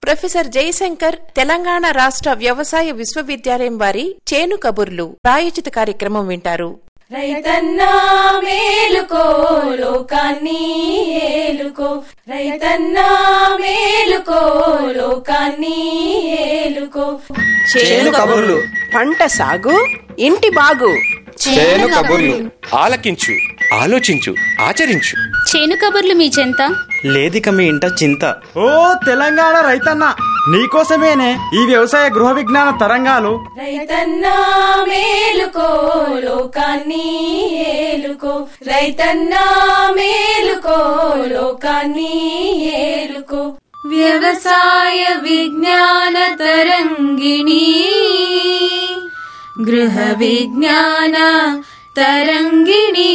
professor Jayashankar Telangana రాష్ట్ర వ్యవసాయ విశ్వవిద్యాలయం వారి చేను కబుర్లు ప్రాయోజిత కార్యక్రమం వింటారు రైతన్నా మేలుకో లోకాన్ని ఏలుకో రైతన్నా మేలుకో లోకాన్ని ఏలుకో చేను కబుర్లు పంట సాగు ఇంటి బాగు చేను కబుర్లు ఆలకించు ఆలోచించు ఆచరించు చేను కబుర్లు మీ చెంత లేదిక మీ ఇంట చింత ఓ తెలంగాణ రైతన్న నీకోసమేనే ఈ వ్యవసాయ గృహ విజ్ఞాన తరంగాలు రైతన్నా మేలుకో లోకాన్ని ఏలుకో రైతన్నా మేలుకో లోకాన్ని ఏలుకో వ్యవసాయ విజ్ఞాన తరంగిణి గృహ విజ్ఞాన తరంగిణి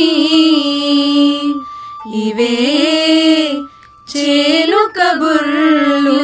ఇవే చేలు కబుర్లు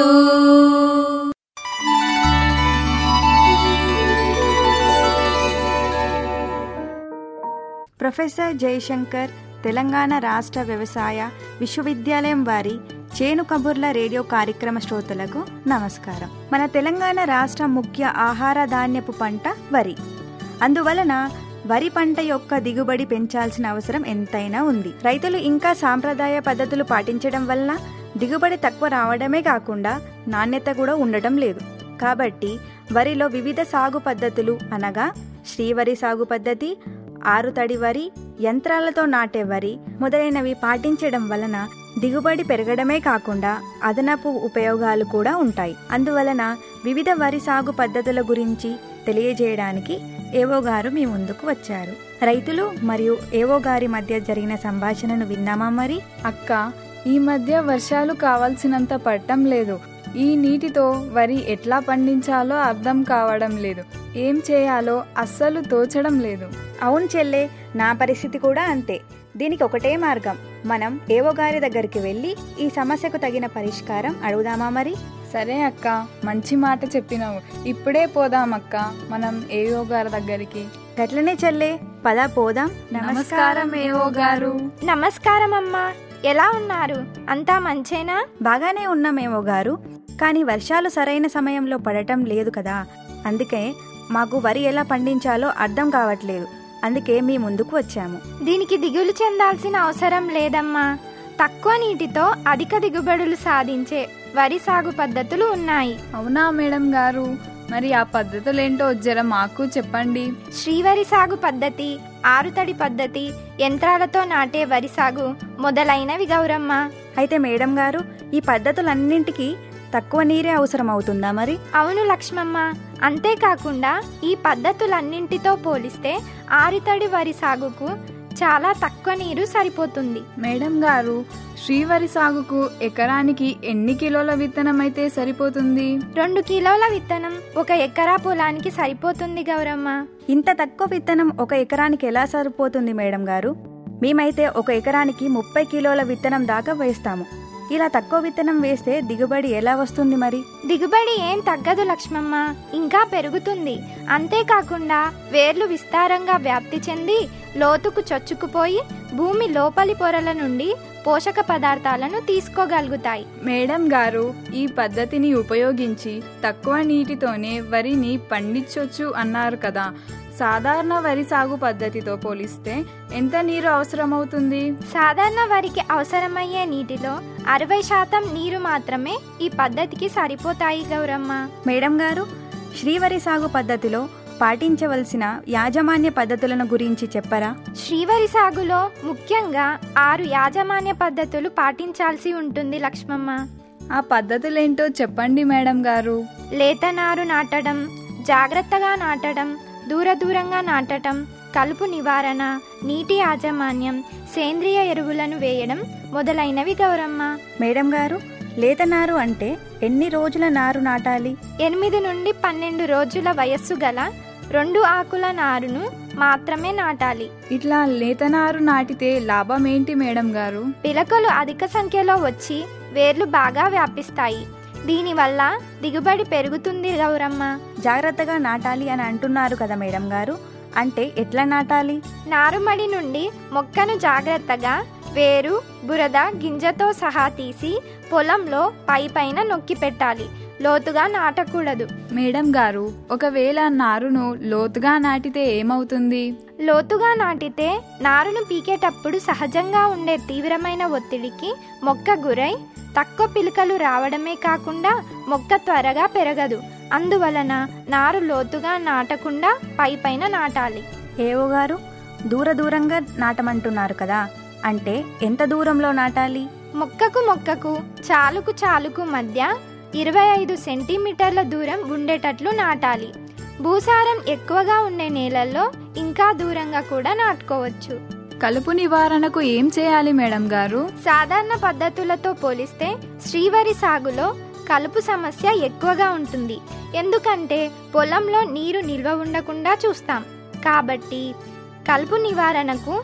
ప్రొఫెసర్ జయశంకర్ తెలంగాణ రాష్ట్ర వ్యవసాయ విశ్వవిద్యాలయం వారి చేను కబుర్ల రేడియో కార్యక్రమ శ్రోతలకు నమస్కారం మన తెలంగాణ రాష్ట్ర ముఖ్య ఆహార ధాన్యపు పంట వరి అందువలన వరి పంట యొక్క దిగుబడి పెంచాల్సిన అవసరం ఎంతైనా ఉంది రైతులు ఇంకా సాంప్రదాయ పద్ధతులు పాటించడం వలన దిగుబడి తక్కువ రావడమే కాకుండా నాణ్యత కూడా ఉండటం లేదు కాబట్టి వరిలో వివిధ సాగు పద్ధతులు అనగా శ్రీవరి సాగు పద్ధతి ఆరు తడి వరి యంత్రాలతో నాటే వరి మొదలైనవి పాటించడం వలన దిగుబడి పెరగడమే కాకుండా అదనపు ఉపయోగాలు కూడా ఉంటాయి అందువలన వివిధ వరి సాగు పద్ధతుల గురించి తెలియజేయడానికి ఏవో గారు మీ ముందుకు వచ్చారు రైతులు మరియు ఏవో గారి మధ్య జరిగిన సంభాషణను విన్నామా మరి అక్క ఈ మధ్య వర్షాలు కావాల్సినంత పడటం లేదు ఈ నీటితో వరి ఎట్లా పండించాలో అర్థం కావడం లేదు ఏం చేయాలో అస్సలు తోచడం లేదు అవును చెల్లే నా పరిస్థితి కూడా అంతే దీనికి ఒకటే మార్గం మనం ఏవో గారి దగ్గరికి వెళ్ళి ఈ సమస్యకు తగిన పరిష్కారం అడుగుదామా మరి సరే అక్క మంచి మాట చెప్పినావు ఇప్పుడే పోదాం అక్క మనం ఏవో గారి దగ్గరికి గట్లనే చెల్లే పద పోదాం నమస్కారం ఏవో గారు నమస్కారం అమ్మా ఎలా ఉన్నారు అంతా మంచేనా బాగానే ఉన్నామేమో గారు కానీ వర్షాలు సరైన సమయంలో పడటం లేదు కదా అందుకే మాకు వరి ఎలా పండించాలో అర్థం కావట్లేదు అందుకే మీ ముందుకు వచ్చాము దీనికి దిగులు చెందాల్సిన అవసరం లేదమ్మా తక్కువ నీటితో అధిక దిగుబడులు సాధించే వరి సాగు పద్ధతులు ఉన్నాయి అవునా మేడం గారు మరి ఆ పద్ధతులేంటో జర మాకు చెప్పండి శ్రీవరి సాగు పద్ధతి ఆరుతడి పద్ధతి యంత్రాలతో నాటే వరి సాగు మొదలైనవి గౌరమ్మ అయితే మేడం గారు ఈ పద్ధతులన్నింటికి తక్కువ నీరే అవసరం అవుతుందా మరి అవును లక్ష్మమ్మ అంతేకాకుండా ఈ పద్ధతులన్నింటితో పోలిస్తే ఆరుతడి వరి సాగుకు చాలా తక్కువ నీరు సరిపోతుంది మేడం గారు శ్రీవరి సాగుకు ఎకరానికి ఎన్ని కిలోల విత్తనం అయితే సరిపోతుంది రెండు కిలోల విత్తనం ఒక ఎకరా పొలానికి సరిపోతుంది గౌరమ్మ ఇంత తక్కువ విత్తనం ఒక ఎకరానికి ఎలా సరిపోతుంది మేడం గారు మేమైతే ఒక ఎకరానికి ముప్పై కిలోల విత్తనం దాకా వేస్తాము ఇలా తక్కువ విత్తనం వేస్తే దిగుబడి ఎలా వస్తుంది మరి దిగుబడి ఏం తగ్గదు లక్ష్మమ్మ ఇంకా పెరుగుతుంది అంతేకాకుండా వేర్లు విస్తారంగా వ్యాప్తి చెంది లోతుకు చొచ్చుకుపోయి భూమి లోపలి పొరల నుండి పోషక పదార్థాలను తీసుకోగలుగుతాయి మేడం గారు ఈ పద్ధతిని ఉపయోగించి తక్కువ నీటితోనే వరిని పండించొచ్చు అన్నారు కదా సాధారణ వరి సాగు పద్ధతితో పోలిస్తే ఎంత నీరు అవసరమవుతుంది సాధారణ వరికి అవసరమయ్యే నీటిలో అరవై శాతం నీరు మాత్రమే ఈ పద్ధతికి సరిపోతాయి గౌరమ్మ మేడం గారు శ్రీవరి సాగు పద్ధతిలో పాటించవలసిన యాజమాన్య పద్ధతులను గురించి చెప్పరా శ్రీవరి సాగులో ముఖ్యంగా ఆరు యాజమాన్య పద్ధతులు పాటించాల్సి ఉంటుంది లక్ష్మమ్మ ఆ పద్ధతులేంటో చెప్పండి మేడం గారు లేత నారు నాటడం జాగ్రత్తగా నాటడం దూర దూరంగా నాటడం కలుపు నివారణ నీటి యాజమాన్యం సేంద్రియ ఎరువులను వేయడం మొదలైనవి గౌరమ్మ మేడం గారు లేత నారు అంటే ఎన్ని రోజుల నారు నాటాలి ఎనిమిది నుండి పన్నెండు రోజుల వయస్సు గల రెండు ఆకుల నారును మాత్రమే నాటాలి ఇట్లా లేతనారు నాటితే లాభం ఏంటి మేడం గారు పిలకలు అధిక సంఖ్యలో వచ్చి వేర్లు బాగా వ్యాపిస్తాయి దీనివల్ల దిగుబడి పెరుగుతుంది గౌరమ్మ జాగ్రత్తగా నాటాలి అని అంటున్నారు కదా మేడం గారు అంటే ఎట్లా నాటాలి నారుమడి నుండి మొక్కను జాగ్రత్తగా వేరు బురద గింజతో సహా తీసి పొలంలో పై పైన నొక్కి పెట్టాలి లోతుగా నాటకూడదు మేడం గారు ఒకవేళ నారును లోతుగా నాటితే ఏమవుతుంది లోతుగా నాటితే నారును పీకేటప్పుడు సహజంగా ఉండే తీవ్రమైన ఒత్తిడికి మొక్క గురై తక్కువ పిలకలు రావడమే కాకుండా మొక్క త్వరగా పెరగదు అందువలన నారు లోతుగా నాటకుండా పై పైన నాటాలి ఏవో గారు దూర దూరంగా నాటమంటున్నారు కదా అంటే ఎంత దూరంలో నాటాలి మొక్కకు మొక్కకు చాలుకు చాలుకు మధ్య ఇరవై ఐదు సెంటీమీటర్ల దూరం ఉండేటట్లు నాటాలి భూసారం ఎక్కువగా ఉండే నేలల్లో ఇంకా దూరంగా కూడా నాటుకోవచ్చు కలుపు నివారణకు ఏం చేయాలి మేడం గారు సాధారణ పద్ధతులతో పోలిస్తే శ్రీవరి సాగులో కలుపు సమస్య ఎక్కువగా ఉంటుంది ఎందుకంటే పొలంలో నీరు నిల్వ ఉండకుండా చూస్తాం కాబట్టి కలుపు నివారణకు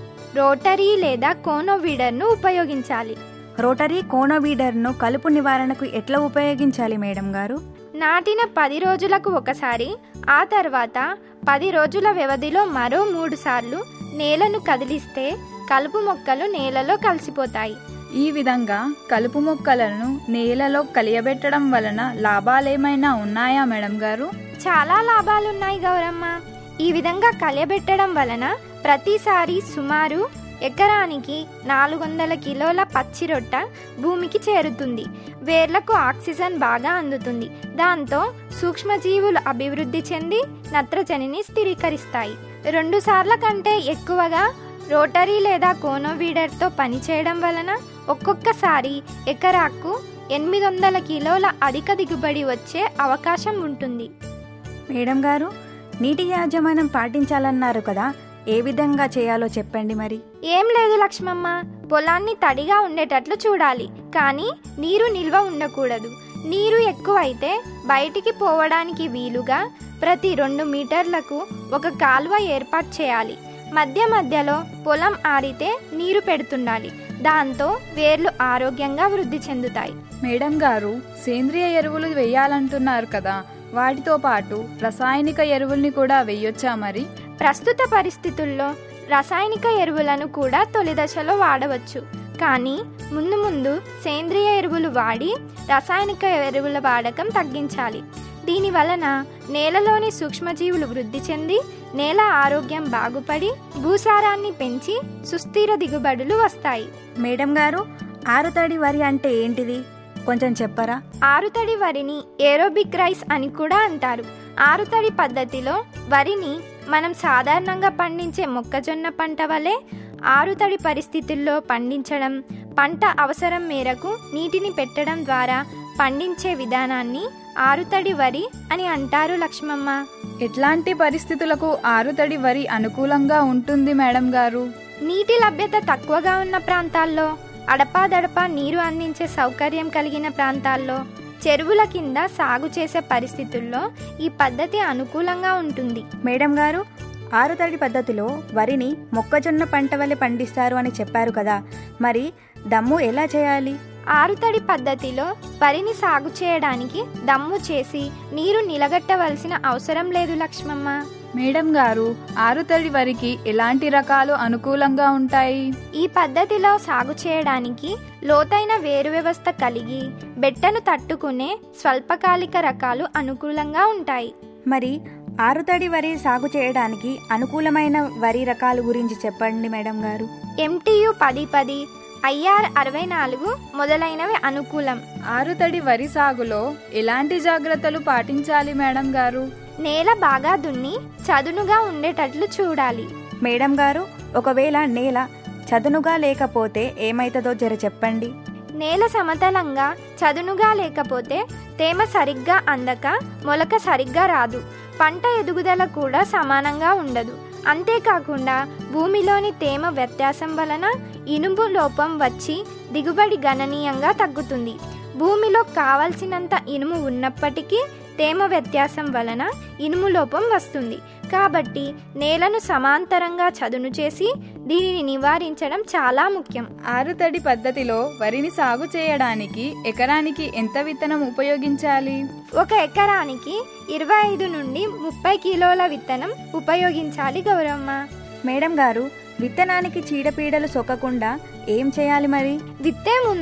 రోటరీ లేదా కోనోవీడర్ను ఉపయోగించాలి రోటరీ కోనోవీడర్ను కలుపు నివారణకు ఎట్లా ఉపయోగించాలి మేడం గారు నాటిన పది రోజులకు ఒకసారి ఆ తర్వాత పది రోజుల వ్యవధిలో మరో మూడు సార్లు నేలను కదిలిస్తే కలుపు మొక్కలు నేలలో కలిసిపోతాయి ఈ విధంగా కలుపు మొక్కలను నేలలో కలియబెట్టడం వలన లాభాలేమైనా ఉన్నాయా మేడం గారు చాలా లాభాలున్నాయి గౌరమ్మ ఈ విధంగా కలియబెట్టడం వలన ప్రతిసారి సుమారు ఎకరానికి నాలుగు వందల కిలోల పచ్చి రొట్ట భూమికి చేరుతుంది వేర్లకు ఆక్సిజన్ బాగా అందుతుంది దాంతో సూక్ష్మజీవులు అభివృద్ధి చెంది నత్రజనిని స్థిరీకరిస్తాయి రెండు సార్ల కంటే ఎక్కువగా రోటరీ లేదా కోనోవీడర్తో పనిచేయడం వలన ఒక్కొక్కసారి ఎకరాకు ఎనిమిది వందల కిలోల అధిక దిగుబడి వచ్చే అవకాశం ఉంటుంది మేడం గారు నీటి యాజమాన్యం పాటించాలన్నారు కదా ఏ విధంగా చేయాలో చెప్పండి మరి ఏం లేదు లక్ష్మమ్మ పొలాన్ని తడిగా ఉండేటట్లు చూడాలి కానీ నీరు నిల్వ ఉండకూడదు నీరు ఎక్కువైతే బయటికి పోవడానికి వీలుగా ప్రతి రెండు మీటర్లకు ఒక కాలువ ఏర్పాటు చేయాలి మధ్య మధ్యలో పొలం ఆరితే నీరు పెడుతుండాలి దాంతో వేర్లు ఆరోగ్యంగా వృద్ధి చెందుతాయి మేడం గారు సేంద్రియ ఎరువులు వేయాలంటున్నారు కదా వాటితో పాటు రసాయనిక ఎరువుల్ని కూడా వేయొచ్చా మరి ప్రస్తుత పరిస్థితుల్లో రసాయనిక ఎరువులను కూడా తొలి దశలో వాడవచ్చు కానీ ముందు ముందు సేంద్రియ ఎరువులు వాడి రసాయనిక ఎరువుల వాడకం తగ్గించాలి దీని వలన నేలలోని సూక్ష్మజీవులు వృద్ధి చెంది నేల ఆరోగ్యం బాగుపడి భూసారాన్ని పెంచి సుస్థిర దిగుబడులు వస్తాయి మేడం గారు ఆరుతడి వరి అంటే ఏంటిది కొంచెం చెప్పరా ఆరుతడి వరిని ఏరోబిక్ రైస్ అని కూడా అంటారు ఆరుతడి పద్ధతిలో వరిని మనం సాధారణంగా పండించే మొక్కజొన్న పంట వలె ఆరుతడి పరిస్థితుల్లో పండించడం పంట అవసరం మేరకు నీటిని పెట్టడం ద్వారా పండించే విధానాన్ని ఆరుతడి వరి అని అంటారు లక్ష్మమ్మ ఎట్లాంటి పరిస్థితులకు ఆరుతడి వరి అనుకూలంగా ఉంటుంది మేడం గారు నీటి లభ్యత తక్కువగా ఉన్న ప్రాంతాల్లో అడపాదడపా నీరు అందించే సౌకర్యం కలిగిన ప్రాంతాల్లో చెరువుల కింద సాగు చేసే పరిస్థితుల్లో ఈ పద్ధతి అనుకూలంగా ఉంటుంది మేడం గారు ఆరుతడి పద్ధతిలో వరిని మొక్కజొన్న పంట వలె పండిస్తారు అని చెప్పారు కదా మరి దమ్ము ఎలా చేయాలి ఆరుతడి పద్ధతిలో వరిని సాగు చేయడానికి దమ్ము చేసి నీరు నిలగట్టవలసిన అవసరం లేదు లక్ష్మమ్మ మేడం గారు ఆరుతడి వరికి ఎలాంటి రకాలు అనుకూలంగా ఉంటాయి ఈ పద్ధతిలో సాగు చేయడానికి లోతైన వేరు వ్యవస్థ కలిగి బెట్టను తట్టుకునే స్వల్పకాలిక రకాలు అనుకూలంగా ఉంటాయి మరి ఆరుతడి వరి సాగు చేయడానికి అనుకూలమైన వరి రకాల గురించి చెప్పండి మేడం గారు ఎంటీయు పది పది ఐఆర్ అరవై నాలుగు మొదలైనవి అనుకూలం ఆరుతడి వరి సాగులో ఎలాంటి జాగ్రత్తలు పాటించాలి మేడం గారు నేల బాగా దున్ని చదునుగా ఉండేటట్లు చూడాలి మేడం గారు ఒకవేళ నేల చదునుగా లేకపోతే ఏమైతుందో జర చెప్పండి నేల సమతలంగా చదునుగా లేకపోతే తేమ సరిగ్గా అందక మొలక సరిగ్గా రాదు పంట ఎదుగుదల కూడా సమానంగా ఉండదు అంతేకాకుండా భూమిలోని తేమ వ్యత్యాసం వలన ఇనుము లోపం వచ్చి దిగుబడి గణనీయంగా తగ్గుతుంది భూమిలో కావలసినంత ఇనుము ఉన్నప్పటికీ తేమ వ్యత్యాసం వలన ఇనుము లోపం వస్తుంది కాబట్టి నేలను సమాంతరంగా చదును చేసి దీనిని నివారించడం చాలా ముఖ్యం ఆరుతడి పద్ధతిలో వరిని సాగు చేయడానికి ఎకరానికి ఎంత విత్తనం ఉపయోగించాలి ఒక ఎకరానికి ఇరవై ఐదు నుండి ముప్పై కిలోల విత్తనం ఉపయోగించాలి గౌరమ్మ మేడం గారు విత్తనానికి చీడపీడలు సొక్కకుండా ఏం చేయాలి మరి విత్తే ముందు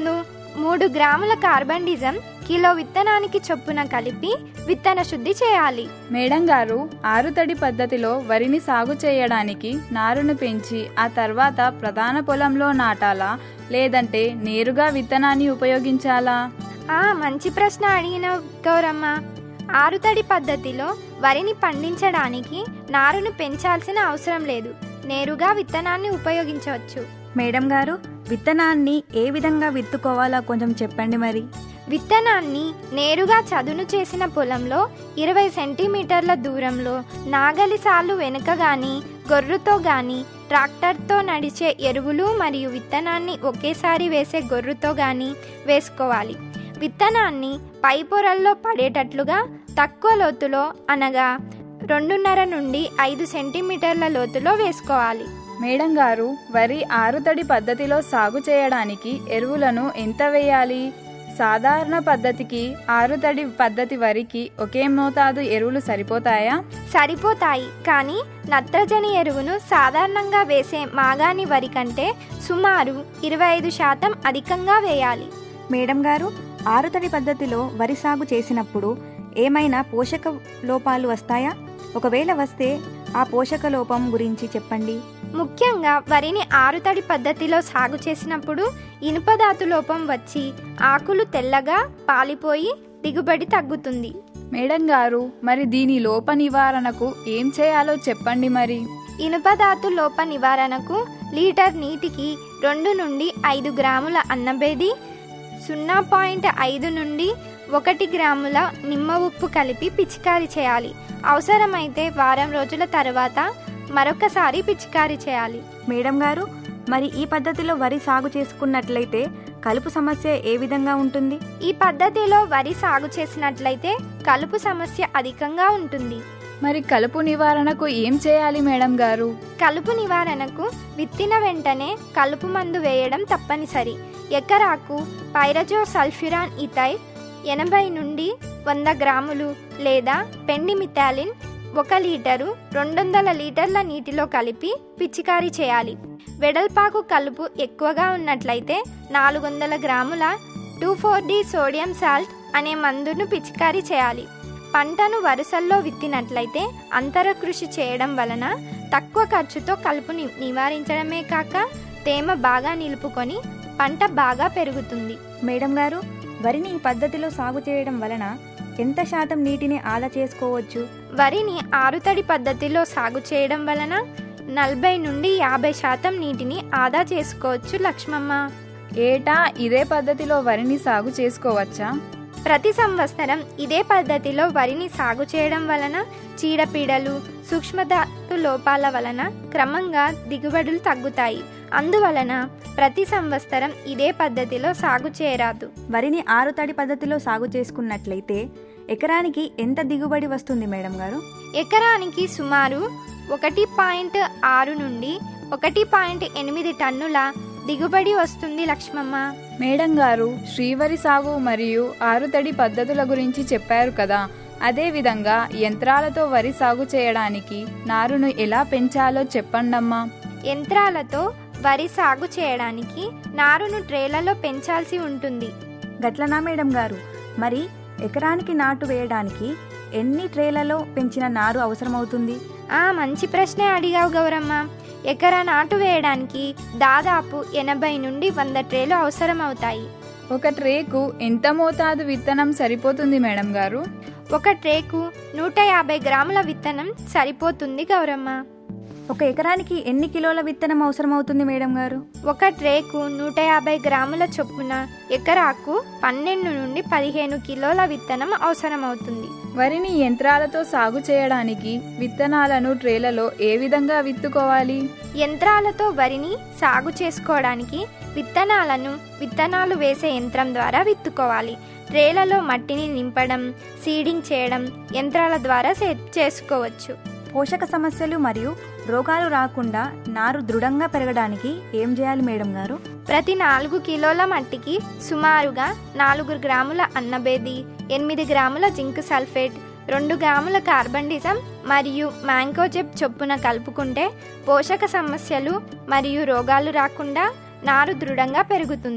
మూడు గ్రాముల కార్బండిజం కిలో విత్తనానికి చొప్పున కలిపి విత్తన శుద్ధి చేయాలి మేడం గారు ఆరుతడి పద్ధతిలో వరిని సాగు చేయడానికి నారును పెంచి ఆ తర్వాత ప్రధాన పొలంలో నాటాలా లేదంటే నేరుగా విత్తనాన్ని ఉపయోగించాలా ఆ మంచి ప్రశ్న అడిగిన గౌరమ్మ ఆరుతడి పద్ధతిలో వరిని పండించడానికి నారును పెంచాల్సిన అవసరం లేదు నేరుగా విత్తనాన్ని ఉపయోగించవచ్చు మేడం గారు విత్తనాన్ని ఏ విధంగా విత్తుకోవాలో కొంచెం చెప్పండి మరి విత్తనాన్ని నేరుగా చదును చేసిన పొలంలో ఇరవై సెంటీమీటర్ల దూరంలో నాగలి సాలు వెనుక గాని గొర్రుతో గాని ట్రాక్టర్తో నడిచే ఎరువులు మరియు విత్తనాన్ని ఒకేసారి వేసే గొర్రుతో గాని వేసుకోవాలి విత్తనాన్ని పై పొరల్లో పడేటట్లుగా తక్కువ లోతులో అనగా రెండున్నర నుండి ఐదు సెంటీమీటర్ల లోతులో వేసుకోవాలి మేడం గారు వరి ఆరుతడి పద్ధతిలో సాగు చేయడానికి ఎరువులను ఎంత వేయాలి సాధారణ పద్ధతికి ఆరుతడి పద్ధతి వరికి ఒకే మోతాదు ఎరువులు సరిపోతాయా సరిపోతాయి కానీ నత్రజని ఎరువును సాధారణంగా వేసే మాగాని వరి కంటే సుమారు ఇరవై ఐదు శాతం అధికంగా వేయాలి మేడం గారు ఆరుతడి పద్ధతిలో వరి సాగు చేసినప్పుడు ఏమైనా పోషక లోపాలు వస్తాయా ఒకవేళ వస్తే ఆ పోషక లోపం గురించి చెప్పండి ముఖ్యంగా వరిని ఆరుతడి పద్ధతిలో సాగు చేసినప్పుడు ఇనుపధాతు లోపం వచ్చి ఆకులు తెల్లగా పాలిపోయి దిగుబడి తగ్గుతుంది మేడం గారు మరి దీని లోప నివారణకు ఏం చేయాలో చెప్పండి మరి ఇనుపధాతు లోప నివారణకు లీటర్ నీటికి రెండు నుండి ఐదు గ్రాముల అన్నబేది సున్నా పాయింట్ ఐదు నుండి ఒకటి గ్రాముల నిమ్మ ఉప్పు కలిపి పిచికారీ చేయాలి అవసరమైతే వారం రోజుల తర్వాత మరొకసారి పిచికారీ చేయాలి మేడం గారు మరి ఈ పద్ధతిలో వరి సాగు చేసుకున్నట్లయితే కలుపు సమస్య ఏ విధంగా ఉంటుంది ఈ పద్ధతిలో వరి సాగు చేసినట్లయితే కలుపు సమస్య అధికంగా ఉంటుంది మరి కలుపు నివారణకు ఏం చేయాలి మేడం గారు కలుపు నివారణకు విత్తిన వెంటనే కలుపు మందు వేయడం తప్పనిసరి ఎకరాకు పైరజో సల్ఫ్యూరాన్ ఇథైల్ ఎనభై నుండి వంద గ్రాములు లేదా పెండిమిథాలిన్ ఒక లీటరు రెండు వందల లీటర్ల నీటిలో కలిపి పిచికారీ చేయాలి వెడల్పాకు కలుపు ఎక్కువగా ఉన్నట్లయితే నాలుగు వందల గ్రాముల two four D sodium salt అనే మందును పిచికారీ చేయాలి పంటను వరుసల్లో విత్తినట్లయితే అంతర కృషి చేయడం వలన తక్కువ ఖర్చుతో కలుపుని నివారించడమే కాక తేమ బాగా నిలుపుకొని పంట బాగా పెరుగుతుంది మేడం గారు వరిని ఈ పద్ధతిలో సాగు చేయడం వలన ఎంత శాతం నీటిని ఆదా చేసుకోవచ్చు వరిని ఆరుతడి పద్ధతిలో సాగు చేయడం వలన నలభై నుండి యాభై శాతం నీటిని ఆదా చేసుకోవచ్చు లక్ష్మమ్మ ఏటా ఇదే పద్ధతిలో వరిని సాగు చేసుకోవచ్చా ప్రతి సంవత్సరం ఇదే పద్ధతిలో వరిని సాగు చేయడం వలన చీడపీడలు సూక్ష్మధాతు లోపాల వలన క్రమంగా దిగుబడులు తగ్గుతాయి అందువలన ప్రతి సంవత్సరం ఇదే పద్ధతిలో సాగు చేయరాదు వరిని ఆరుతడి పద్ధతిలో సాగు చేసుకున్నట్లయితే ఎకరానికి ఎంత దిగుబడి వస్తుంది మేడం గారు ఎకరానికి సుమారు ఒకటి పాయింట్ ఆరు నుండి ఒకటి పాయింట్ ఎనిమిది టన్నుల దిగుబడి వస్తుంది లక్ష్మమ్మ మేడం గారు శ్రీవరి సాగు మరియు ఆరుతడి పద్ధతుల గురించి చెప్పారు కదా అదే విధంగా యంత్రాలతో వరి సాగు చేయడానికి నారును ఎలా పెంచాలో చెప్పండమ్మా యంత్రాలతో వరి సాగు చేయడానికి నారును ట్రేలలో పెంచాల్సి ఉంటుంది గట్లనా మేడం గారు మరి ఎకరానికి నాటు వేయడానికి ఎన్ని ట్రేలలో పెంచిన నారు అవసరమవుతుంది ఆ మంచి ప్రశ్నే అడిగావు గౌరమ్మ ఎకరా నాటు వేయడానికి దాదాపు ఎనభై నుండి వంద ట్రేలు అవసరమవుతాయి ఒక ట్రేకు ఎంత మోతాదు విత్తనం సరిపోతుంది మేడం గారు ఒక ట్రేకు నూట యాభై గ్రాముల విత్తనం సరిపోతుంది గౌరమ్మ ఒక ఎకరానికి ఎన్ని కిలోల విత్తనం అవసరమవుతుంది మేడం గారు ఒక ట్రేకు నూట యాభై గ్రాముల చొప్పున ఎకరాకు పన్నెండు నుండి పదిహేను కిలోల విత్తనం అవసరమవుతుంది వరిని యంత్రాలతో సాగు చేయడానికి విత్తనాలను ట్రేలలో ఏ విధంగా విత్తుకోవాలి యంత్రాలతో వరిని సాగు చేసుకోవడానికి విత్తనాలను విత్తనాలు వేసే యంత్రం ద్వారా విత్తుకోవాలి ట్రేలలో మట్టిని నింపడం సీడింగ్ చేయడం యంత్రాల ద్వారా చే- చేసుకోవచ్చు పోషక సమస్యలు మరియు రోగాలు రాకుండా నారు దృఢంగా పెరగడానికి ఏం చేయాలి మేడం గారు ప్రతి నాలుగు కిలోల మట్టికి సుమారుగా నాలుగు గ్రాముల అన్నబేది ఎనిమిది గ్రాముల జింక్ సల్ఫేట్ రెండు గ్రాముల కార్బండిజం మరియు మ్యాంకోజెబ్ చొప్పున కలుపుకుంటే పోషక సమస్యలు మరియు రోగాలు రాకుండా నారు దృఢంగా పెరుగుతుంది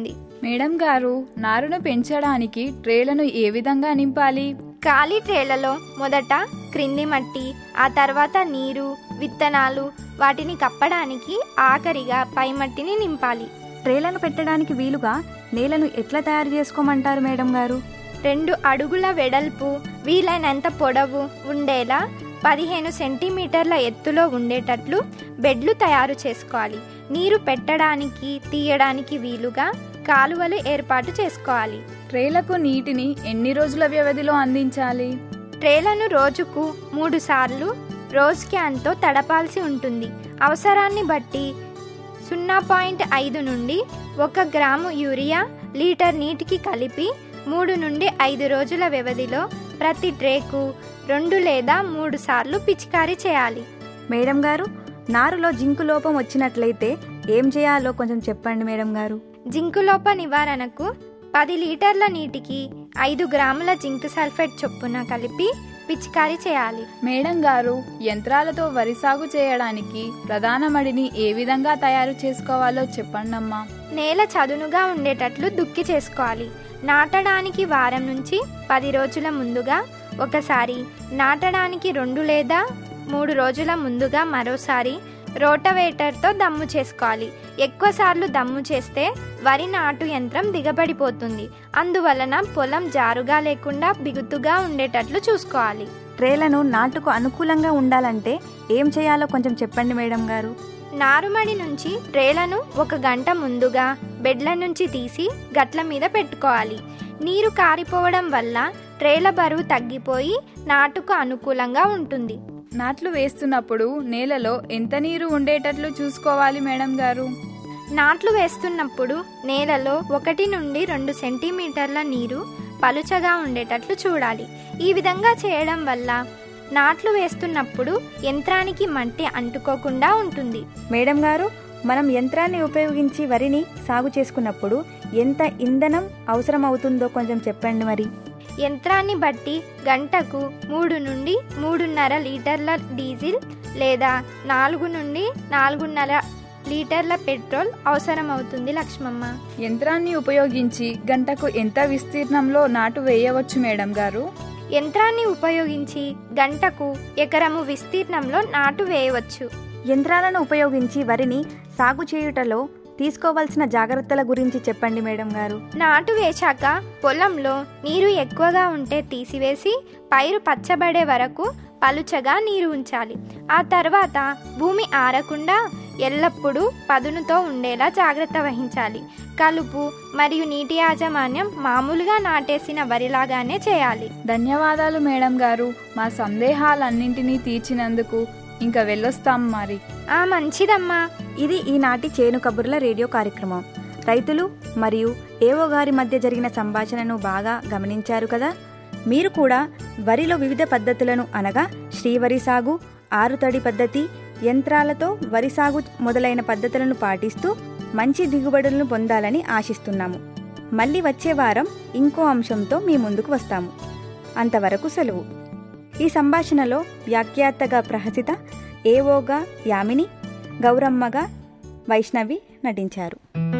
మేడం గారు నారును పెంచడానికి ట్రేలను ఏ విధంగా నింపాలి ఖాళీ ట్రేలలో మొదట క్రింది మట్టి ఆ తర్వాత నీరు విత్తనాలు వాటిని కప్పడానికి ఆఖరిగా పై మట్టిని నింపాలి ట్రేలను పెట్టడానికి వీలుగా నేలను ఎట్లా తయారు చేసుకోమంటారు మేడం గారు రెండు అడుగుల వెడల్పు వీలైనంత పొడవు ఉండేలా పదిహేను సెంటీమీటర్ల ఎత్తులో ఉండేటట్లు బెడ్లు తయారు చేసుకోవాలి నీరు పెట్టడానికి తీయడానికి వీలుగా కాలువలు ఏర్పాటు చేసుకోవాలి ట్రేలకు నీటిని ఎన్ని రోజుల వ్యవధిలో అందించాలి ట్రేలను రోజుకు మూడు సార్లు రోజ్ క్యాన్తో తడపాల్సి ఉంటుంది అవసరాన్ని బట్టి సున్నా పాయింట్ ఐదు నుండి ఒక గ్రాము యూరియా లీటర్ నీటికి కలిపి మూడు నుండి ఐదు రోజుల వ్యవధిలో ప్రతి ట్రేకు రెండు లేదా మూడు సార్లు పిచికారీ చేయాలి మేడం గారు నారులో జింకు లోపం వచ్చినట్లయితే ఏం చేయాలో కొంచెం చెప్పండి మేడం గారు జింకులోప నివారణకు పది లీటర్ల నీటికి ఐదు గ్రాముల జింక్ సల్ఫేట్ చొప్పున కలిపి పిచికారీ చేయాలి మేడం గారు యంత్రాలతో వరి సాగు చేయడానికి ప్రధాన మడిని ఏ విధంగా తయారు చేసుకోవాలో చెప్పండమ్మా నేల చదునుగా ఉండేటట్లు దుక్కి చేసుకోవాలి నాటడానికి వారం నుంచి పది రోజుల ముందుగా ఒకసారి నాటడానికి రెండు లేదా మూడు రోజుల ముందుగా మరోసారి రోటవేటర్తో దమ్ము చేసుకోవాలి ఎక్కువ సార్లు దమ్ము చేస్తే వరి నాటు యంత్రం దిగబడిపోతుంది అందువలన పొలం జారుగా లేకుండా బిగుతుగా ఉండేటట్లు చూసుకోవాలి ట్రేలను నాటుకు అనుకూలంగా ఉండాలంటే ఏం చేయాలో కొంచెం చెప్పండి మేడం గారు నారుమడి నుంచి ట్రేలను ఒక గంట ముందుగా బెడ్ల నుంచి తీసి గట్ల మీద పెట్టుకోవాలి నీరు కారిపోవడం వల్ల ట్రేల బరువు తగ్గిపోయి నాటుకు అనుకూలంగా ఉంటుంది నాట్లు వేస్తున్నప్పుడు నేలలో ఎంత నీరు ఉండేటట్లు చూసుకోవాలి మేడం గారు నాట్లు వేస్తున్నప్పుడు నేలలో ఒకటి నుండి రెండు సెంటీమీటర్ల నీరు పలుచగా ఉండేటట్లు చూడాలి ఈ విధంగా చేయడం వల్ల నాట్లు వేస్తున్నప్పుడు యంత్రానికి మట్టి అంటుకోకుండా ఉంటుంది మేడం గారు మనం యంత్రాన్ని ఉపయోగించి వరిని సాగు చేసుకున్నప్పుడు ఎంత ఇంధనం అవసరం అవుతుందో కొంచెం చెప్పండి మరి యంత్రాన్ని బట్టి గంటకు మూడు నుండి మూడున్నర లీటర్ల డీజిల్ లేదా నాలుగు నుండి నాలుగున్నర లీటర్ల పెట్రోల్ అవసరమవుతుంది లక్ష్మమ్మ యంత్రాన్ని ఉపయోగించి గంటకు ఎంత విస్తీర్ణంలో నాటు వేయవచ్చు మేడం గారు యంత్రాన్ని ఉపయోగించి గంటకు ఎకరము విస్తీర్ణంలో నాటు వేయవచ్చు యంత్రాలను ఉపయోగించి వరిని సాగు చేయుటలో తీసుకోవాల్సిన జాగ్రత్తల గురించి చెప్పండి మేడం గారు నాటు వేశాక పొలంలో నీరు ఎక్కువగా ఉంటే తీసివేసి పైరు పచ్చబడే వరకు పలుచగా నీరు ఉంచాలి ఆ తర్వాత భూమి ఆరకుండా ఎల్లప్పుడూ పదునుతో ఉండేలా జాగ్రత్త వహించాలి కలుపు మరియు నీటి యాజమాన్యం మామూలుగా నాటేసిన వరిలాగానే చేయాలి ధన్యవాదాలు మేడం గారు మా సందేహాలన్నింటినీ తీర్చినందుకు ఇంకా వెళ్ళొస్తాం మరి ఆ మంచిదమ్మా ఇది ఈనాటి చేను కబుర్ల రేడియో కార్యక్రమం రైతులు మరియు ఏవో గారి మధ్య జరిగిన సంభాషణను బాగా గమనించారు కదా మీరు కూడా వరిలో వివిధ పద్ధతులను అనగా శ్రీవరి సాగు ఆరుతడి పద్ధతి యంత్రాలతో వరి సాగు మొదలైన పద్ధతులను పాటిస్తూ మంచి దిగుబడులను పొందాలని ఆశిస్తున్నాము మళ్ళీ వచ్చే వారం ఇంకో అంశంతో మీ ముందుకు వస్తాము అంతవరకు సెలవు ఈ సంభాషణలో వ్యాఖ్యాతగా ప్రహసిత ఏవోగా యామిని గౌరమ్మగా వైష్ణవి నటించారు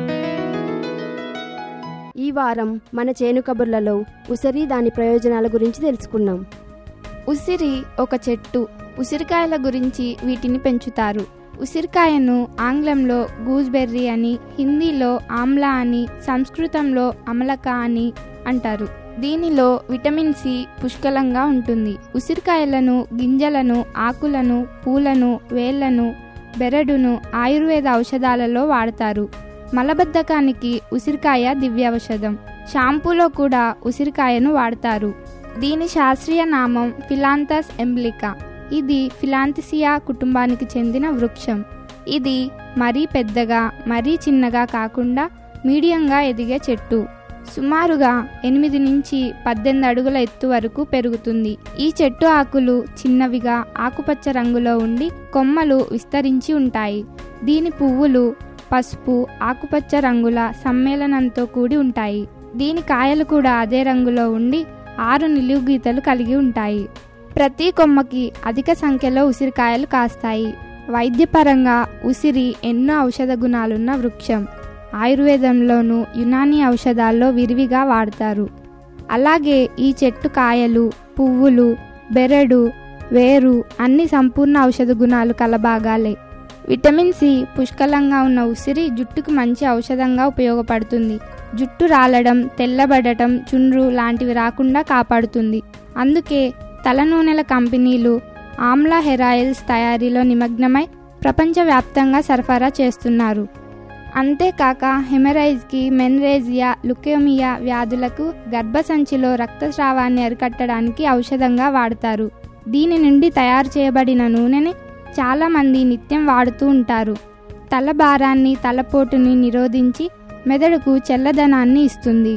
ఈ వారం మన చేను కబుర్లలో ఉసిరి దాని ప్రయోజనాల గురించి తెలుసుకున్నాం ఉసిరి ఒక చెట్టు ఉసిరికాయల గురించి వీటిని పెంచుతారు ఉసిరికాయను ఆంగ్లంలో గూస్బెర్రీ అని హిందీలో ఆమ్లా అని సంస్కృతంలో అమలక అని అంటారు దీనిలో విటమిన్ సి పుష్కలంగా ఉంటుంది ఉసిరికాయలను గింజలను ఆకులను పూలను వేళ్లను బెరడును ఆయుర్వేద ఔషధాలలో వాడతారు మలబద్ధకానికి ఉసిరికాయ దివ్యౌషధం షాంపూలో కూడా ఉసిరికాయను వాడతారు దీని శాస్త్రీయ నామం ఫిలాంతస్ ఎంబ్లికా ఇది ఫిలాంతిసియా కుటుంబానికి చెందిన వృక్షం ఇది మరీ పెద్దగా మరీ చిన్నగా కాకుండా మీడియంగా ఎదిగే చెట్టు సుమారుగా ఎనిమిది నుంచి పద్దెనిమిది అడుగుల ఎత్తు వరకు పెరుగుతుంది ఈ చెట్టు ఆకులు చిన్నవిగా ఆకుపచ్చ రంగులో ఉండి కొమ్మలు విస్తరించి ఉంటాయి దీని పువ్వులు పసుపు ఆకుపచ్చ రంగుల సమ్మేళనంతో కూడి ఉంటాయి దీని కాయలు కూడా అదే రంగులో ఉండి ఆరు నిలువు గీతలు కలిగి ఉంటాయి ప్రతి కొమ్మకి అధిక సంఖ్యలో ఉసిరికాయలు కాస్తాయి వైద్యపరంగా ఉసిరి ఎన్నో ఔషధ గుణాలున్న వృక్షం ఆయుర్వేదంలోనూ యునానీ ఔషధాల్లో విరివిగా వాడతారు అలాగే ఈ చెట్టు కాయలు పువ్వులు బెరడు వేరు అన్ని సంపూర్ణ ఔషధ గుణాలు కలబాగాలే విటమిన్ సి పుష్కలంగా ఉన్న ఉసిరి జుట్టుకు మంచి ఔషధంగా ఉపయోగపడుతుంది జుట్టు రాలడం తెల్లబడటం చుండ్రు లాంటివి రాకుండా కాపాడుతుంది అందుకే తలనూనెల కంపెనీలు ఆమ్లా హెయిర్ ఆయిల్స్ తయారీలో నిమగ్నమై ప్రపంచవ్యాప్తంగా సరఫరా చేస్తున్నారు అంతేకాక హెమరైజ్కి మెన్రేజియా లుకేమియా వ్యాధులకు గర్భసంచిలో రక్తస్రావాన్ని అరికట్టడానికి ఔషధంగా వాడతారు దీని నుండి తయారు చేయబడిన నూనెని చాలామంది నిత్యం వాడుతూ ఉంటారు తల భారాన్ని తలపోటుని నిరోధించి మెదడుకు చల్లదనాన్ని ఇస్తుంది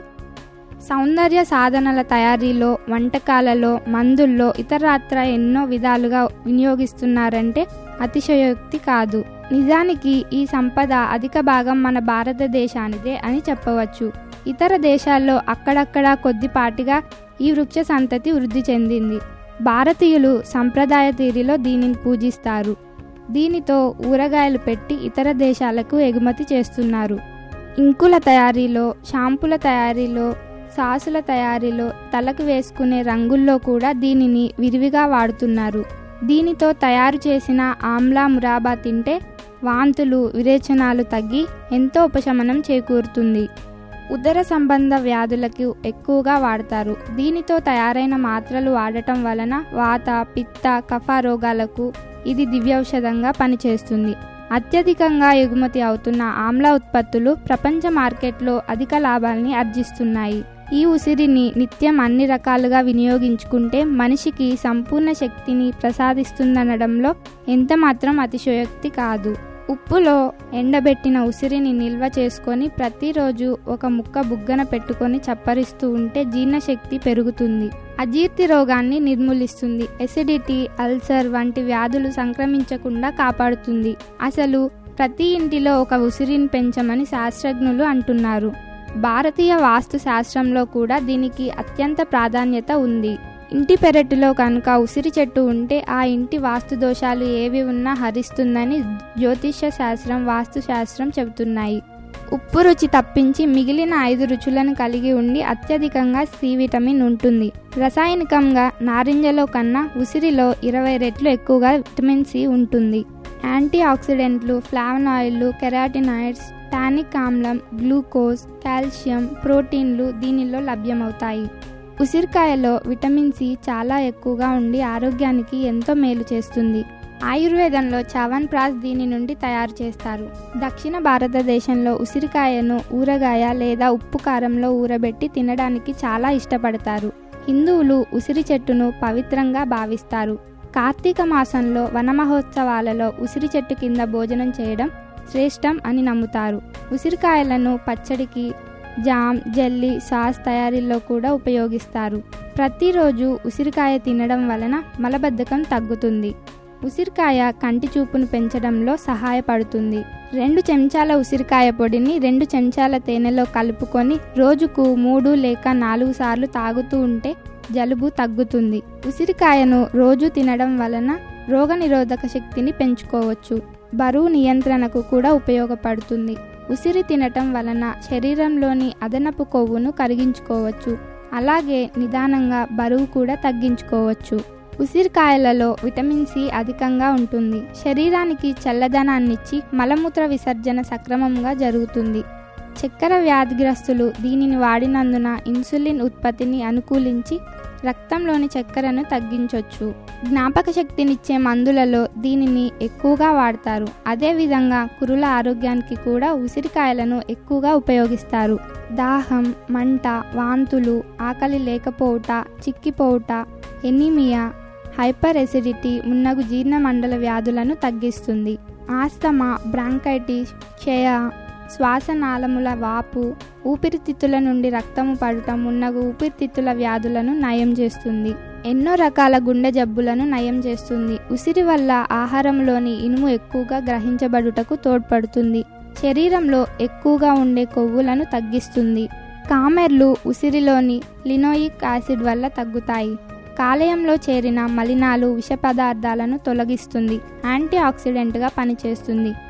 సౌందర్య సాధనల తయారీలో వంటకాలలో మందుల్లో ఇతరత్ర ఎన్నో విధాలుగా వినియోగిస్తున్నారంటే అతిశయోక్తి కాదు నిజానికి ఈ సంపద అధిక భాగం మన భారతదేశానిదే అని చెప్పవచ్చు ఇతర దేశాల్లో అక్కడక్కడా కొద్దిపాటిగా ఈ వృక్ష సంతతి వృద్ధి చెందింది భారతీయులు సంప్రదాయ తీరిలో దీనిని పూజిస్తారు దీనితో ఊరగాయలు పెట్టి ఇతర దేశాలకు ఎగుమతి చేస్తున్నారు ఇంకుల తయారీలో షాంపుల తయారీలో సాసుల తయారీలో తలకు వేసుకునే రంగుల్లో కూడా దీనిని విరివిగా వాడుతున్నారు దీనితో తయారు చేసిన ఆమ్లా మురాబా తింటే వాంతులు విరేచనాలు తగ్గి ఎంతో ఉపశమనం చేకూరుతుంది ఉదర సంబంధ వ్యాధులకు ఎక్కువగా వాడతారు దీనితో తయారైన మాత్రలు వాడటం వలన వాత పిత్త కఫ రోగాలకు ఇది దివ్యౌషధంగా పనిచేస్తుంది అత్యధికంగా ఎగుమతి అవుతున్న ఆమ్ల ఉత్పత్తులు ప్రపంచ మార్కెట్లో అధిక లాభాల్ని ఆర్జిస్తున్నాయి ఈ ఉసిరిని నిత్యం అన్ని రకాలుగా వినియోగించుకుంటే మనిషికి సంపూర్ణ శక్తిని ప్రసాదిస్తుందనడంలో ఎంత మాత్రం అతిశయోక్తి కాదు ఉప్పులో ఎండబెట్టిన ఉసిరిని నిల్వ చేసుకొని ప్రతిరోజు ఒక ముక్క బుగ్గన పెట్టుకొని చప్పరిస్తూ ఉంటే జీర్ణశక్తి పెరుగుతుంది అజీర్తి రోగాన్ని నిర్మూలిస్తుంది ఎసిడిటీ అల్సర్ వంటి వ్యాధులు సంక్రమించకుండా కాపాడుతుంది అసలు ప్రతి ఇంటిలో ఒక ఉసిరిని పెంచమని శాస్త్రజ్ఞులు అంటున్నారు భారతీయ వాస్తు శాస్త్రంలో కూడా దీనికి అత్యంత ప్రాధాన్యత ఉంది ఇంటి పెరటిలో కనుక ఉసిరి చెట్టు ఉంటే ఆ ఇంటి వాస్తు దోషాలు ఏవి ఉన్నా హరిస్తుందని జ్యోతిష్య శాస్త్రం వాస్తు శాస్త్రం చెబుతున్నాయి ఉప్పు రుచి తప్పించి మిగిలిన ఐదు రుచులను కలిగి ఉండి అత్యధికంగా సి విటమిన్ ఉంటుంది రసాయనికంగా నారింజలో కన్నా ఉసిరిలో ఇరవై రెట్లు ఎక్కువగా విటమిన్ సి ఉంటుంది యాంటీ ఆక్సిడెంట్లు ఫ్లావనాయిడ్లు కెరాటినాయిడ్స్ టానిక్ ఆమ్లం గ్లూకోజ్ కాల్షియం ప్రోటీన్లు దీనిలో లభ్యమవుతాయి ఉసిరికాయలో విటమిన్ సి చాలా ఎక్కువగా ఉండి ఆరోగ్యానికి ఎంతో మేలు చేస్తుంది ఆయుర్వేదంలో చవన్ ప్రాస్ దీని నుండి తయారు చేస్తారు దక్షిణ భారతదేశంలో ఉసిరికాయను ఊరగాయ లేదా ఉప్పు కారంలో ఊరబెట్టి తినడానికి చాలా ఇష్టపడతారు హిందువులు ఉసిరి చెట్టును పవిత్రంగా భావిస్తారు కార్తీక మాసంలో వనమహోత్సవాలలో ఉసిరి చెట్టు కింద భోజనం చేయడం శ్రేష్టం అని నమ్ముతారు ఉసిరికాయలను పచ్చడికి జామ్ జెల్లీ సాస్ తయారీలో కూడా ఉపయోగిస్తారు ప్రతిరోజు ఉసిరికాయ తినడం వలన మలబద్ధకం తగ్గుతుంది ఉసిరికాయ కంటి చూపును పెంచడంలో సహాయపడుతుంది రెండు చెంచాల ఉసిరికాయ పొడిని రెండు చెంచాల తేనెలో కలుపుకొని రోజుకు మూడు లేక నాలుగు సార్లు తాగుతూ ఉంటే జలుబు తగ్గుతుంది ఉసిరికాయను రోజు తినడం వలన రోగనిరోధక శక్తిని పెంచుకోవచ్చు బరువు నియంత్రణకు కూడా ఉపయోగపడుతుంది ఉసిరి తినటం వలన శరీరంలోని అదనపు కొవ్వును కరిగించుకోవచ్చు అలాగే నిదానంగా బరువు కూడా తగ్గించుకోవచ్చు ఉసిరికాయలలో విటమిన్ సి అధికంగా ఉంటుంది శరీరానికి చల్లదనాన్నిచ్చి మలమూత్ర విసర్జన సక్రమంగా జరుగుతుంది చక్కెర వ్యాధిగ్రస్తులు దీనిని వాడినందున ఇన్సులిన్ ఉత్పత్తిని అనుకూలించి రక్తంలోని చక్కెరను తగ్గించవచ్చు జ్ఞాపక శక్తినిచ్చే మందులలో దీనిని ఎక్కువగా వాడతారు అదేవిధంగా కురుల ఆరోగ్యానికి కూడా ఉసిరికాయలను ఎక్కువగా ఉపయోగిస్తారు దాహం మంట వాంతులు ఆకలి లేకపోవుట చిక్కిపోవుట ఎనీమియా హైపర్ ఎసిడిటీ మున్నగు జీర్ణమండల వ్యాధులను తగ్గిస్తుంది ఆస్తమా బ్రాంకైటిస్ క్షయ శ్వాసనాళముల వాపు ఊపిరితిత్తుల నుండి రక్తము పడటం మున్నగు ఊపిరితిత్తుల వ్యాధులను నయం చేస్తుంది ఎన్నో రకాల గుండె జబ్బులను నయం చేస్తుంది ఉసిరి వల్ల ఆహారంలోని ఇనుము ఎక్కువగా గ్రహించబడుటకు తోడ్పడుతుంది శరీరంలో ఎక్కువగా ఉండే కొవ్వులను తగ్గిస్తుంది కామెర్లు ఉసిరిలోని లినోయిక్ యాసిడ్ వల్ల తగ్గుతాయి కాలేయంలో చేరిన మలినాలు విష పదార్థాలను తొలగిస్తుంది యాంటీ ఆక్సిడెంట్గా పనిచేస్తుంది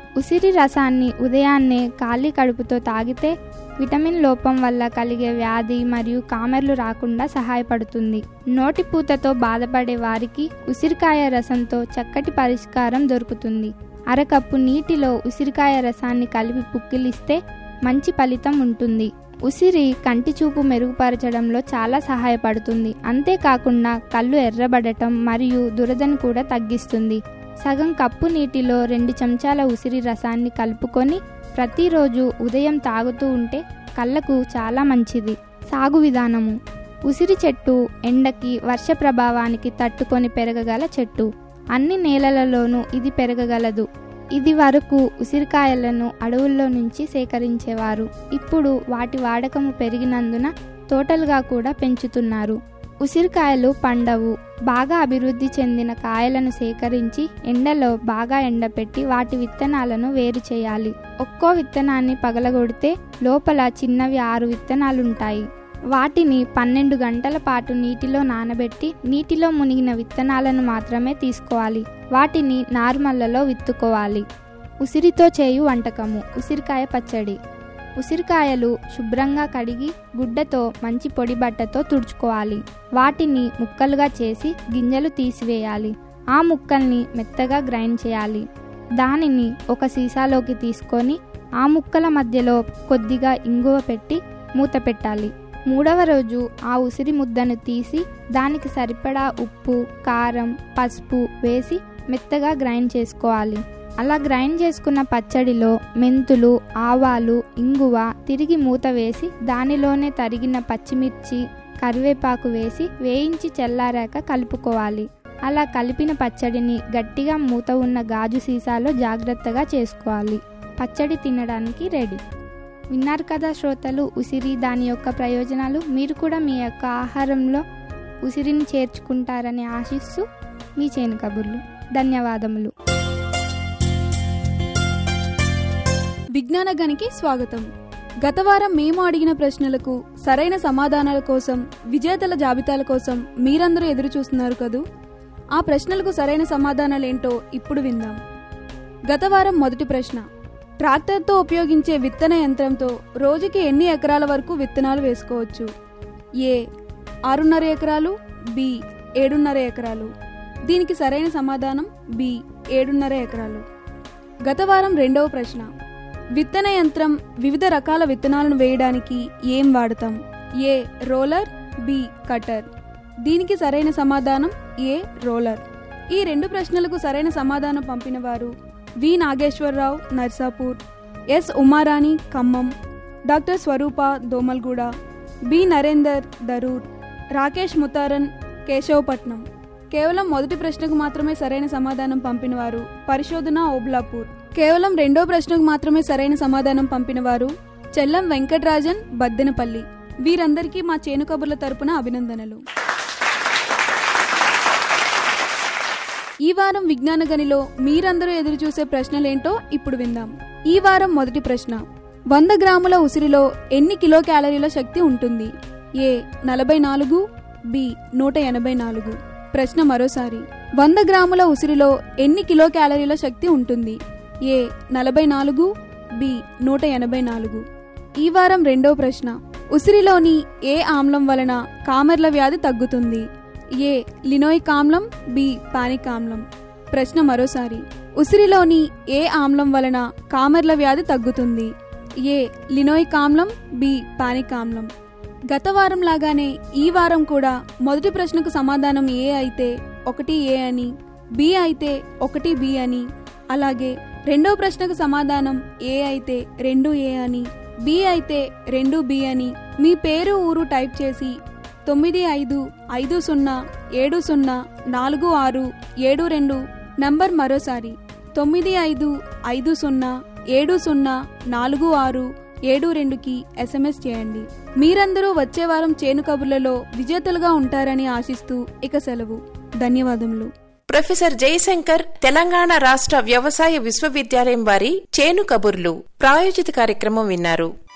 ఉసిరి రసాన్ని ఉదయాన్నే ఖాళీ కడుపుతో తాగితే విటమిన్ లోపం వల్ల కలిగే వ్యాధి మరియు కామెర్లు రాకుండా సహాయపడుతుంది నోటి పూతతో బాధపడే వారికి ఉసిరికాయ రసంతో చక్కటి పరిష్కారం దొరుకుతుంది అరకప్పు నీటిలో ఉసిరికాయ రసాన్ని కలిపి పుక్కిలిస్తే మంచి ఫలితం ఉంటుంది ఉసిరి కంటి చూపు మెరుగుపరచడంలో చాలా సహాయపడుతుంది అంతేకాకుండా కళ్ళు ఎర్రబడటం మరియు దురదను కూడా తగ్గిస్తుంది సగం కప్పు నీటిలో రెండు చెంచాల ఉసిరి రసాన్ని కలుపుకొని ప్రతిరోజు ఉదయం తాగుతూ ఉంటే కళ్ళకు చాలా మంచిది సాగు విధానము ఉసిరి చెట్టు ఎండకి వర్ష ప్రభావానికి తట్టుకొని పెరగగల చెట్టు అన్ని నేలలలోనూ ఇది పెరగగలదు ఇది వరకు ఉసిరికాయలను అడవుల్లో నుంచి సేకరించేవారు ఇప్పుడు వాటి వాడకము పెరిగినందున తోటలుగా కూడా పెంచుతున్నారు ఉసిరికాయలు పండవు బాగా అభివృద్ధి చెందిన కాయలను సేకరించి ఎండలో బాగా ఎండపెట్టి వాటి విత్తనాలను వేరు చేయాలి ఒక్కో విత్తనాన్ని పగలగొడితే లోపల చిన్నవి ఆరు విత్తనాలుంటాయి వాటిని పన్నెండు గంటల పాటు నీటిలో నానబెట్టి నీటిలో మునిగిన విత్తనాలను మాత్రమే తీసుకోవాలి వాటిని నార్మల్లలో విత్తుకోవాలి ఉసిరితో చేయు వంటకము ఉసిరికాయ పచ్చడి ఉసిరికాయలు శుభ్రంగా కడిగి గుడ్డతో మంచి పొడి బట్టతో తుడుచుకోవాలి వాటిని ముక్కలుగా చేసి గింజలు తీసివేయాలి ఆ ముక్కల్ని మెత్తగా గ్రైండ్ చేయాలి దానిని ఒక సీసాలోకి తీసుకొని ఆ ముక్కల మధ్యలో కొద్దిగా ఇంగువ పెట్టి మూత పెట్టాలి మూడవ రోజు ఆ ఉసిరి ముద్దను తీసి దానికి సరిపడా ఉప్పు కారం పసుపు వేసి మెత్తగా గ్రైండ్ చేసుకోవాలి అలా గ్రైండ్ చేసుకున్న పచ్చడిలో మెంతులు ఆవాలు ఇంగువ తిరిగి మూత వేసి దానిలోనే తరిగిన పచ్చిమిర్చి కరివేపాకు వేసి వేయించి చల్లారాక కలుపుకోవాలి అలా కలిపిన పచ్చడిని గట్టిగా మూత ఉన్న గాజు సీసాలో జాగ్రత్తగా చేసుకోవాలి పచ్చడి తినడానికి రెడీ విన్నారు కదా శ్రోతలు ఉసిరి దాని యొక్క ప్రయోజనాలు మీరు కూడా మీ యొక్క ఆహారంలో ఉసిరిని చేర్చుకుంటారని ఆశిస్తూ మీ చేను కబుర్లు ధన్యవాదములు విజ్ఞాన గనికి స్వాగతం గత వారం మేము అడిగిన ప్రశ్నలకు సరైన సమాధానాల కోసం విజేతల జాబితాల కోసం మీరందరూ ఎదురు చూస్తున్నారు కదూ ఆ ప్రశ్నలకు సరైన సమాధానాలేంటో ఇప్పుడు విందాం గత వారం మొదటి ప్రశ్న ట్రాక్టర్తో ఉపయోగించే విత్తన యంత్రంతో రోజుకి ఎన్ని ఎకరాల వరకు విత్తనాలు వేసుకోవచ్చు ఏ ఆరున్నర ఎకరాలు బి ఏడున్నర ఎకరాలు దీనికి సరైన సమాధానం బి ఏడున్నర ఎకరాలు గత వారం రెండవ ప్రశ్న విత్తన యంత్రం వివిధ రకాల విత్తనాలను వేయడానికి ఏం వాడతాం ఏ రోలర్ బి కటర్ దీనికి సరైన సమాధానం ఏ రోలర్ ఈ రెండు ప్రశ్నలకు సరైన సమాధానం పంపిన వారు V Nageswararao Narsapur S Umarani Khammam doctor Swaroopa Domalguda B Narender Darur Rakesh Mutharan Keshavapatnam కేవలం మొదటి ప్రశ్నకు మాత్రమే సరైన సమాధానం పంపినవారు పరిశోధన ఓబ్లాపూర్ కేవలం రెండో ప్రశ్నకు మాత్రమే సరైన సమాధానం పంపినవారు చెల్లం వెంకటరాజన్ బద్దెనపల్లి వీరందరికీ మా చేను కబుర్ల తరపున అభినందనలు ఈ వారం విజ్ఞాన గనిలో మీరందరూ ఎదురు చూసే ప్రశ్నలేంటో ఇప్పుడు విందాం ఈ వారం మొదటి ప్రశ్న వంద గ్రాముల ఉసిరిలో ఎన్ని కిలో క్యాలరీల శక్తి ఉంటుంది ఏ నలభై నాలుగు బి నూట ఎనభై నాలుగు ప్రశ్న మరోసారి వంద గ్రాముల ఉసిరిలో ఎన్ని కిలో క్యాలరీల శక్తి ఉంటుంది ఏ నలభై నాలుగు బి నూట ఎనభై నాలుగు ఈ వారం రెండో ప్రశ్న ఉసిరిలోని ఏ ఆమ్లం వలన కామెర్ల వ్యాధి తగ్గుతుంది ఏ లినోయిక్ ఆమ్లం బి పానిక్ ఆమ్లం ప్రశ్న మరోసారి ఉసిరిలోని ఏ ఆమ్లం వలన కామెర్ల వ్యాధి తగ్గుతుంది ఏ లినోయిక్ ఆమ్లం బి పానిక్ ఆమ్లం గత వారం లాగానే ఈ వారం కూడా మొదటి ప్రశ్నకు సమాధానం ఏ అయితే ఒకటి ఏ అని బి అయితే ఒకటి బి అని అలాగే రెండో ప్రశ్నకు సమాధానం ఏ అయితే రెండు ఏ అని బి అయితే రెండు బి అని మీ పేరు ఊరు టైప్ చేసి తొమ్మిది ఐదు ఐదు సున్నా ఏడు సున్నా నాలుగు ఆరు ఏడు రెండు నంబర్ మరోసారి తొమ్మిది ఐదు ఐదు సున్నా ఏడు సున్నా నాలుగు ఆరు ఏడు రెండుకి ఎస్ఎంఎస్ చేయండి మీరందరూ వచ్చే వారం చేను కబుర్లలో విజేతలుగా ఉంటారని ఆశిస్తూ ఇక సెలవు ధన్యవాదములు ప్రొఫెసర్ జయశంకర్ తెలంగాణ రాష్ట్ర వ్యవసాయ విశ్వవిద్యాలయం వారి చేను కబుర్లు ప్రాయోజిత కార్యక్రమం విన్నారు